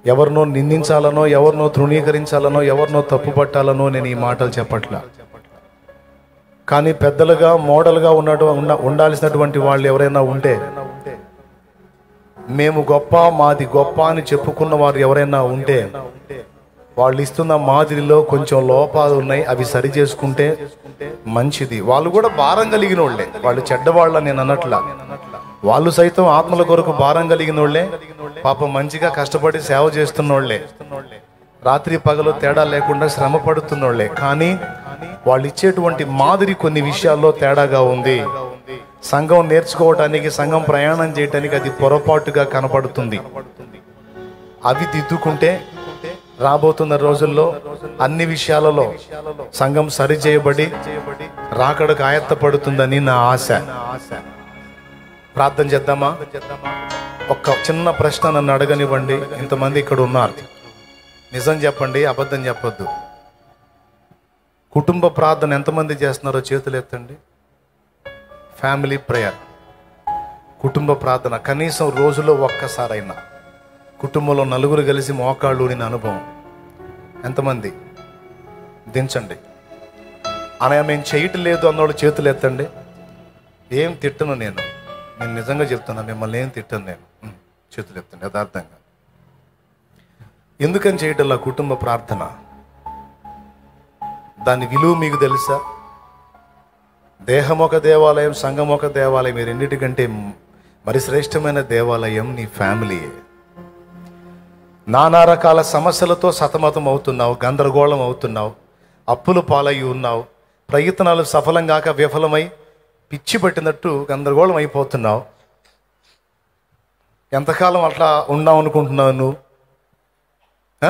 ఎవరినో నిందించాలనో ఎవరినో తృణీకరించాలనో ఎవరినో తప్పుపట్టాలనో నేను ఈ మాటలు చెప్పట్లా కానీ పెద్దలుగా మోడల్గా ఉన్నటు ఉన్న ఉండాల్సినటువంటి వాళ్ళు ఎవరైనా ఉంటే మేము గొప్ప మాది గొప్ప అని చెప్పుకున్న వారు ఎవరైనా ఉంటే వాళ్ళు ఇస్తున్న మాదిరిలో కొంచెం లోపాలు ఉన్నాయి అవి సరి చేసుకుంటే మంచిది వాళ్ళు కూడా భారం కలిగిన వాళ్ళే వాళ్ళు చెడ్డవాళ్ళ నేను అన్నట్లా వాళ్ళు సైతం ఆత్మల కొరకు భారం కలిగిన వాళ్ళే పాపం మంచిగా కష్టపడి సేవ చేస్తున్నోళ్లే రాత్రి పగలు తేడా లేకుండా శ్రమ పడుతున్నోళ్లే కానీ వాళ్ళు ఇచ్చేటువంటి మాదిరి కొన్ని విషయాల్లో తేడాగా ఉంది సంఘం నేర్చుకోవటానికి సంఘం ప్రయాణం చేయటానికి అది పొరపాటుగా కనపడుతుంది అవి దిద్దుకుంటే రాబోతున్న రోజుల్లో అన్ని విషయాలలో సంఘం సరి చేయబడి రాకడకు ఆయత్తపడుతుందని నా ఆశ ప్రార్థన చేద్దామా ఒక్క చిన్న ప్రశ్న నన్ను అడగనివ్వండి ఇంతమంది ఇక్కడ ఉన్నారు నిజం చెప్పండి అబద్ధం చెప్పొద్దు కుటుంబ ప్రార్థన ఎంతమంది చేస్తున్నారో చేతులు ఎత్తండి ఫ్యామిలీ ప్రేయర్ కుటుంబ ప్రార్థన కనీసం రోజులో ఒక్కసారైనా కుటుంబంలో నలుగురు కలిసి మోకాళ్ళు ఊడిన అనుభవం ఎంతమంది దించండి అనగా మేము చేయటం లేదు అన్నోళ్ళు చేతులు ఎత్తండి ఏం తిట్టను నేను నేను నిజంగా చెప్తున్నా మిమ్మల్ని ఏం తిట్టను నేను ఉం, చేతులు ఎత్తండి యథార్థంగా ఎందుకని చేయటంలా కుటుంబ ప్రార్థన దాని విలువ మీకు తెలుసా దేహం ఒక దేవాలయం సంఘం ఒక దేవాలయం ఈ రెండింటికంటే మరి శ్రేష్టమైన దేవాలయం నీ ఫ్యామిలీయే నానా రకాల సమస్యలతో సతమతం అవుతున్నావు గందరగోళం అవుతున్నావు అప్పులు పాలయ్యి ఉన్నావు ప్రయత్నాలు సఫలం కాక విఫలమై పిచ్చి పట్టినట్టు గందరగోళం అయిపోతున్నావు ఎంతకాలం అట్లా ఉన్నావు అనుకుంటున్నావు నువ్వు ఆ?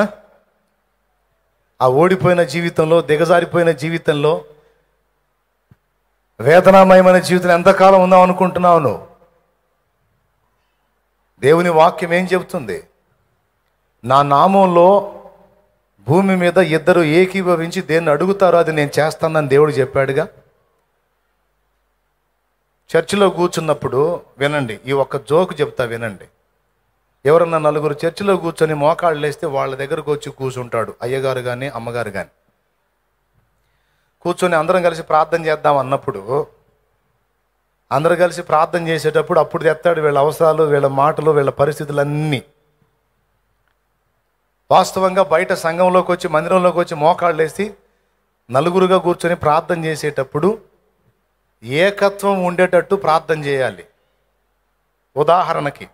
ఆ ఓడిపోయిన జీవితంలో దిగజారిపోయిన జీవితంలో వేదనామయమైన జీవితం ఎంతకాలం ఉందాం అనుకుంటున్నావు నువ్వు దేవుని వాక్యం ఏం చెబుతుంది నా నామంలో భూమి మీద ఇద్దరు ఏకీభవించి దేన్ని అడుగుతారో అది నేను చేస్తానని దేవుడు చెప్పాడుగా చర్చిలో కూర్చున్నప్పుడు వినండి ఈ ఒక్క జోక్ చెప్తా వినండి ఎవరన్నా నలుగురు చర్చిలో కూర్చొని మోకాళ్ళు లేస్తే వాళ్ళ దగ్గరకు వచ్చి కూర్చుంటాడు అయ్యగారు కానీ అమ్మగారు కానీ కూర్చొని అందరం కలిసి ప్రార్థన చేద్దాం అన్నప్పుడు అందరూ కలిసి ప్రార్థన చేసేటప్పుడు అప్పుడు తెస్తాడు వీళ్ళ అవసరాలు వీళ్ళ మాటలు వీళ్ళ పరిస్థితులన్నీ వాస్తవంగా బయట సంఘంలోకి వచ్చి మందిరంలోకి వచ్చి మోకాళ్ళు వేసి నలుగురుగా కూర్చొని ప్రార్థన చేసేటప్పుడు ఏకత్వం ఉండేటట్టు ప్రార్థన చేయాలి ఉదాహరణకి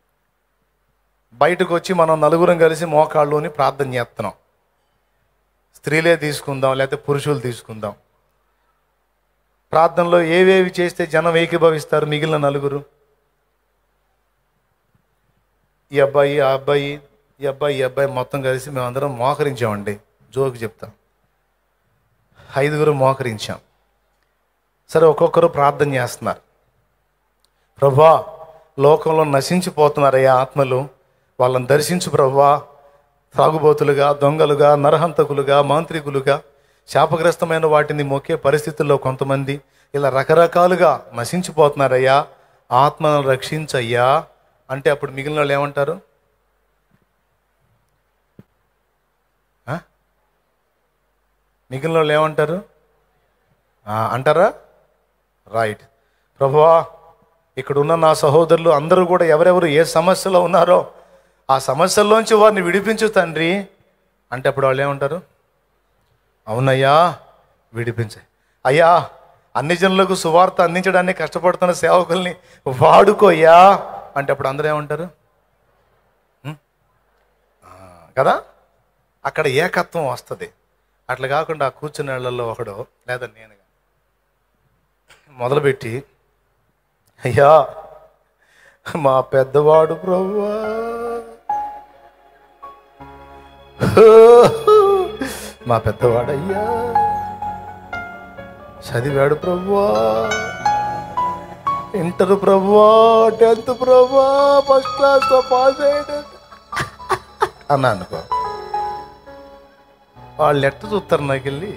బయటకు వచ్చి మనం నలుగురం కలిసి మోకాళ్ళుని ప్రార్థన చేస్తున్నాం స్త్రీలే తీసుకుందాం లేకపోతే పురుషులు తీసుకుందాం ప్రార్థనలో ఏవేవి చేస్తే జనం ఏకీభవిస్తారు మిగిలిన నలుగురు ఈ అబ్బాయి ఆ అబ్బాయి ఈ అబ్బాయి ఈ అబ్బాయి మొత్తం కలిసి మేమందరం మోకరించామండి జోకి చెప్తాం ఐదుగురు మోకరించాం సరే ఒక్కొక్కరు ప్రార్థన చేస్తున్నారు ప్రభా లోకంలో నశించిపోతున్నారయ్యా ఆత్మలు వాళ్ళని దర్శించు ప్రభా త్రాగుబోతులుగా దొంగలుగా నరహంతకులుగా మాంత్రికులుగా శాపగ్రస్తమైన వాటిని మొక్కే పరిస్థితుల్లో కొంతమంది ఇలా రకరకాలుగా నశించిపోతున్నారయ్యా ఆత్మను రక్షించయ్యా అంటే అప్పుడు మిగిలిన వాళ్ళు ఏమంటారు ఆ? మిగిలిన వాళ్ళు ఏమంటారు ఆ, అంటారా రైట్ ప్రభువా ఇక్కడ ఉన్న నా సహోదరులు అందరూ కూడా ఎవరెవరు ఏ సమస్యలో ఉన్నారో ఆ సమస్యల్లోంచి వారిని విడిపించు తండ్రి అంటే అప్పుడు వాళ్ళు ఏమంటారు అవునయ్యా విడిపించే అయ్యా అన్ని జనులకు సువార్త అందించడానికి కష్టపడుతున్న సేవకుల్ని వాడుకోయ్యా అంటే అప్పుడు అందరూ ఏమంటారు ఉం? ఆ, కదా అక్కడ ఏకత్వం వస్తుంది అట్లా కాకుండా ఆ కూర్చున్న వాళ్ళల్లో ఒకడు లేదా నేను గాని మొదలుపెట్టి అయ్యా మా పెద్దవాడు ప్రవ్వా మా పెద్దవాడయ్యా చదివాడు ప్రవ్వా ఇంటర్ ప్రవ్వా టెన్త్ ప్రవ్వా ఫస్ట్ క్లాస్ పాస్ అయ్యాడు అన్నా అనుకో వాళ్ళు ఎట్ట చూస్తారు నాకు వెళ్ళి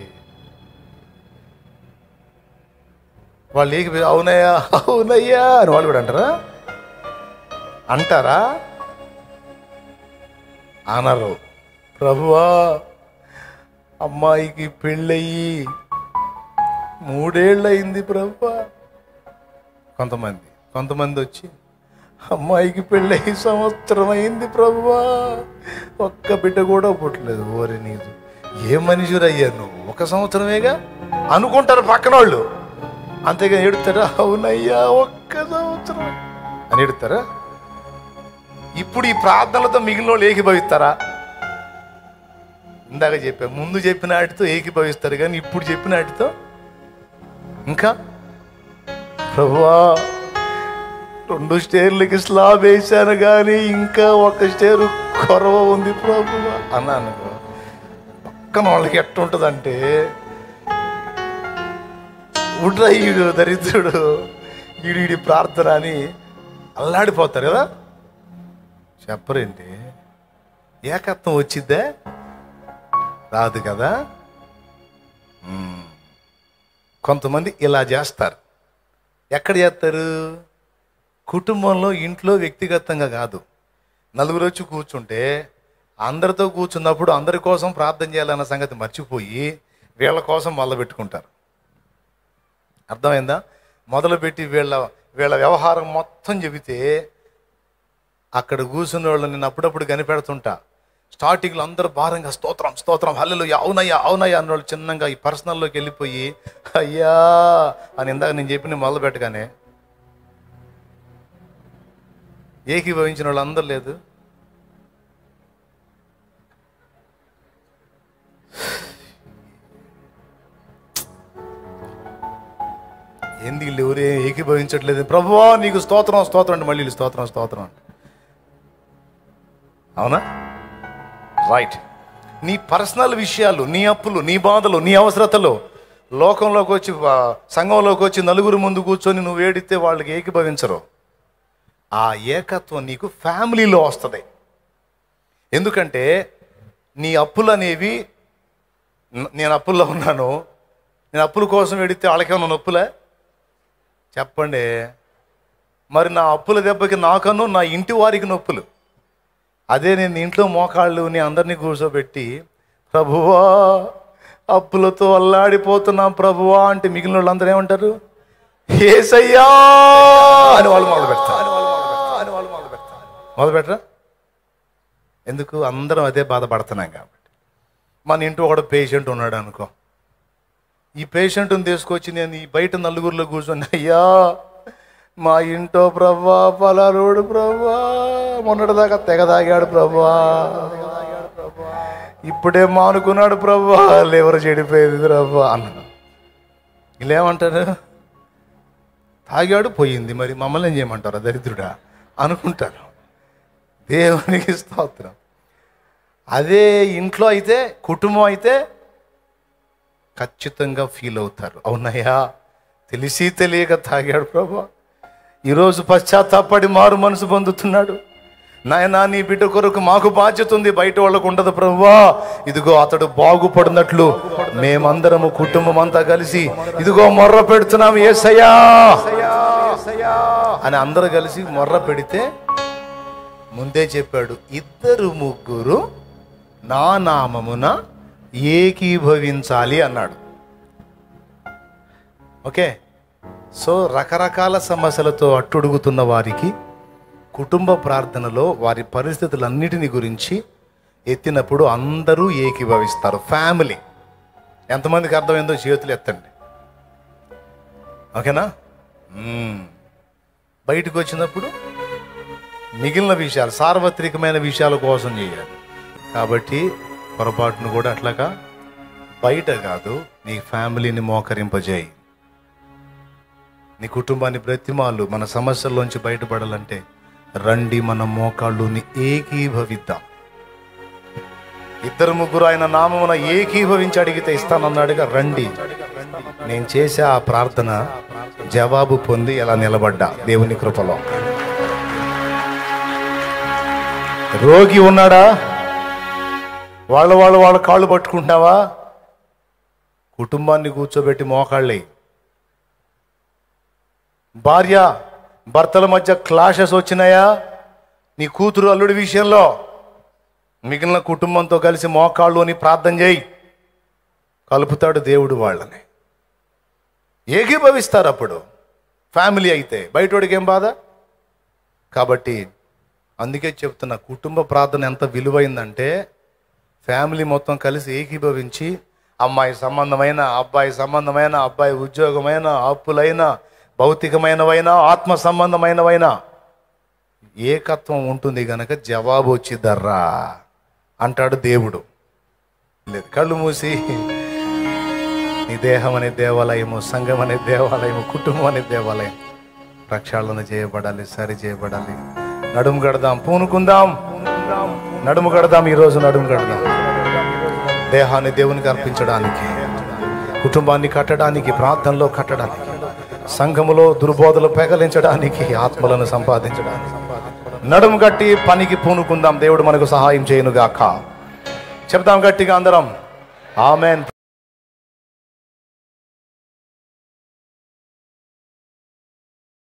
వాళ్ళు ఏకి అవునయ్యా అవునయ్యా అని వాళ్ళు కూడా అంటారా అంటారా అనరు ప్రభువా అమ్మాయికి పెళ్ళయి మూడేళ్ళయింది ప్రభువా కొంతమంది కొంతమంది వచ్చి అమ్మాయికి పెళ్ళయి సంవత్సరం అయింది ప్రభువా ఒక్క బిడ్డ కూడా పుట్టలేదు ఓరి నీదు ఏ మనిషిరయ్యా నువ్వు ఒక సంవత్సరమేగా అనుకుంటారు పక్కన వాళ్ళు అంతేగా ఎడుతారా అవునయ్యా ఒక్క సంవత్సరం అని ఎడుతారా ఇప్పుడు ఈ ప్రార్థనలతో మిగిలిన వాళ్ళు ఏకీభవిస్తారా ఇందాక చెప్పా ముందు చెప్పిన వాటితో ఏకీభవిస్తారు కానీ ఇప్పుడు చెప్పిన వాటితో ఇంకా ప్రభువా రెండు స్టేర్లకి స్లాబ్ వేశాను కానీ ఇంకా ఒక స్టేరు కొరవ ఉంది ప్రభువా అన్నాను పక్కన వాళ్ళకి ఎట్టుంటుందంటే ఉడ్రా ఈడు దరిద్రుడు ఈడు ఈడి ప్రార్థన అని అల్లాడిపోతారు కదా చెప్పరేంటి ఏకత్వం వచ్చిద్దే రాదు కదా మ్మ్. కొంతమంది ఇలా చేస్తారు ఎక్కడ చేస్తారు కుటుంబంలో ఇంట్లో వ్యక్తిగతంగా కాదు నలుగురు వచ్చి కూర్చుంటే అందరితో కూర్చున్నప్పుడు అందరి కోసం ప్రార్థన చేయాలన్న సంగతి మర్చిపోయి వీళ్ళ కోసం మొదలు పెట్టుకుంటారు అర్థమైందా మొదలుపెట్టి వీళ్ళ వీళ్ళ వ్యవహారం మొత్తం చెబితే అక్కడ కూర్చున్న వాళ్ళు నేను అప్పుడప్పుడు కనిపెడుతుంటా స్టార్టింగ్లో అందరూ భారంగా స్తోత్రం స్తోత్రం హల్లెలు అవునయ్యా అవునయ్యా అన్నోళ్ళు చిన్నగా ఈ పర్సనల్లోకి వెళ్ళిపోయి అయ్యా అని ఇందాక నేను చెప్పిన మొదలు పెట్టగానే ఏకీభవించిన వాళ్ళు అందరు లేదు ఎందుకు వీళ్ళు ఎవరే ఏకీభవించట్లేదు ప్రభువా నీకు స్తోత్రం స్తోత్రం అంటే మళ్ళీ వీళ్ళు స్తోత్రం స్తోత్రం అంటే అవునా రైట్ నీ పర్సనల్ విషయాలు నీ అప్పులు నీ బాధలు నీ అవసరతలు లోకంలోకి వచ్చి ఆ, సంఘంలోకి వచ్చి నలుగురు ముందు కూర్చొని నువ్వు ఏడితే వాళ్ళకి ఏకీభవించరు ఆ ఏకత్వం నీకు ఫ్యామిలీలో వస్తుంది ఎందుకంటే నీ అప్పులు అనేవి న- నేను అప్పుల్లో ఉన్నాను నేను అప్పుల కోసం ఎడితే వాళ్ళకేమన్నా నొప్పులే చెప్పండి మరి నా అప్పుల దెబ్బకి నాకను నా ఇంటి వారికి నొప్పులు అదే నేను ఇంట్లో మోకాళ్ళు నీ అందరినీ కూర్చోబెట్టి ప్రభువా అప్పులతో అల్లాడిపోతున్నాం ప్రభువా అంటే మిగిలిన వాళ్ళందరూ ఏమంటారు ఏసయ్యా అని వాళ్ళు మొదలు పెడతారు మొదలు పెట్టరా ఎందుకు అందరం అదే బాధపడుతున్నాం కాబట్టి మన ఇంట్లో ఒకడు పేషెంట్ ఉన్నాడు అనుకో ఈ పేషెంట్ని తీసుకొచ్చి నేను ఈ బయట నలుగురిలో కూర్చొని అయ్యా మా ఇంట్లో ప్రభా పలారోడు ప్రభా మొన్నటిదాకా తెగ తాగాడు ప్రభా ఇప్పుడే మానుకున్నాడు ప్రభా లేవరు చెడిపోయేది ప్రభా అన్నాడు ఇలా ఏమంటారు తాగాడు పోయింది మరి మమ్మల్ని ఏం చేయమంటారా దరిద్రుడా అనుకుంటారు దేవునికి స్తోత్రం అదే ఇంట్లో అయితే కుటుంబం అయితే ఖచ్చితంగా ఫీల్ అవుతారు అవునయ్యా తెలిసి తెలియక తాగాడు ప్రభా ఈరోజు పశ్చాత్తాపడి మారు మనసు పొందుతున్నాడు నాయనా నీ బిడ్డ కొరకు మాకు బాధ్యత ఉంది బయట వాళ్ళకు ఉండదు ప్రభువా ఇదిగో అతడు బాగుపడినట్లు మేమందరము కుటుంబం అంతా కలిసి ఇదిగో మొర్ర పెడుతున్నాం ఏసయ్యా అని అందరూ కలిసి మొర్ర పెడితే ముందే చెప్పాడు ఇద్దరు ముగ్గురు నా నామమున ఏకీభవించాలి అన్నాడు ఓకే సో రకరకాల సమస్యలతో అట్టుడుగుతున్న వారికి కుటుంబ ప్రార్థనలో వారి పరిస్థితులన్నిటిని గురించి ఎత్తినప్పుడు అందరూ ఏకీభవిస్తారు ఫ్యామిలీ ఎంతమందికి అర్థమైందో చేతులు ఎత్తండి ఓకేనా మ్మ్. బయటకు వచ్చినప్పుడు మిగిలిన విషయాలు సార్వత్రికమైన విషయాల కోసం చేయాలి కాబట్టి పొరపాటును కూడా అట్లాగా బయట కాదు నీ ఫ్యామిలీని మోకరింపజేయి నీ కుటుంబాన్ని బ్రతిమాలు మన సమస్యల్లోంచి బయటపడాలంటే రండి మన మోకాళ్ళుని ఏకీభవిద్దాం ఇద్దరు ముగ్గురు ఆయన నామమున ఏకీభవించి అడిగితే ఇస్తానన్నాడుగా రండి నేను చేసే ఆ ప్రార్థన జవాబు పొంది ఎలా నిలబడ్డా దేవుని కృపలో రోగి ఉన్నాడా వాళ్ళ వాళ్ళు వాళ్ళ కాళ్ళు పట్టుకుంటున్నావా కుటుంబాన్ని కూర్చోబెట్టి మోకాళ్ళే భార్య భర్తల మధ్య క్లాషెస్ వచ్చినాయా నీ కూతురు అల్లుడి విషయంలో మిగిలిన కుటుంబంతో కలిసి మోకాళ్ళుని ప్రార్థన చేయి కలుపుతాడు దేవుడు వాళ్ళని ఏకీభవిస్తారు అప్పుడు ఫ్యామిలీ అయితే బయటోడికి ఏం బాధ కాబట్టి అందుకే చెప్తున్నా కుటుంబ ప్రార్థన ఎంత విలువైందంటే ఫ్యామిలీ మొత్తం కలిసి ఏకీభవించి అమ్మాయి సంబంధమైన అబ్బాయి సంబంధమైన అబ్బాయి ఉద్యోగమైన అప్పులైన భౌతికమైనవైన ఆత్మ సంబంధమైనవైన ఏకత్వం ఉంటుంది గనక జవాబు వచ్చిద్దర్రా అంటాడు దేవుడు లేదు కళ్ళు మూసి నీ దేహం అనే దేవాలయము సంఘం అనే దేవాలయము కుటుంబం అనే దేవాలయం ప్రక్షాళన చేయబడాలి సరి చేయబడాలి నడుము గడదాం పూనుకుందాం నడుము గడదాం ఈరోజు నడుము గడదాం దేహాన్ని దేవునికి అర్పించడానికి కుటుంబాన్ని కట్టడానికి ప్రార్థనలో కట్టడానికి సంఘములో దుర్బోధలు పెగలించడానికి ఆత్మలను సంపాదించడానికి నడుము గట్టి పనికి పూనుకుందాం దేవుడు మనకు సహాయం చేయనుగాక చెప్దాం గట్టిగా అందరం ఆమెన్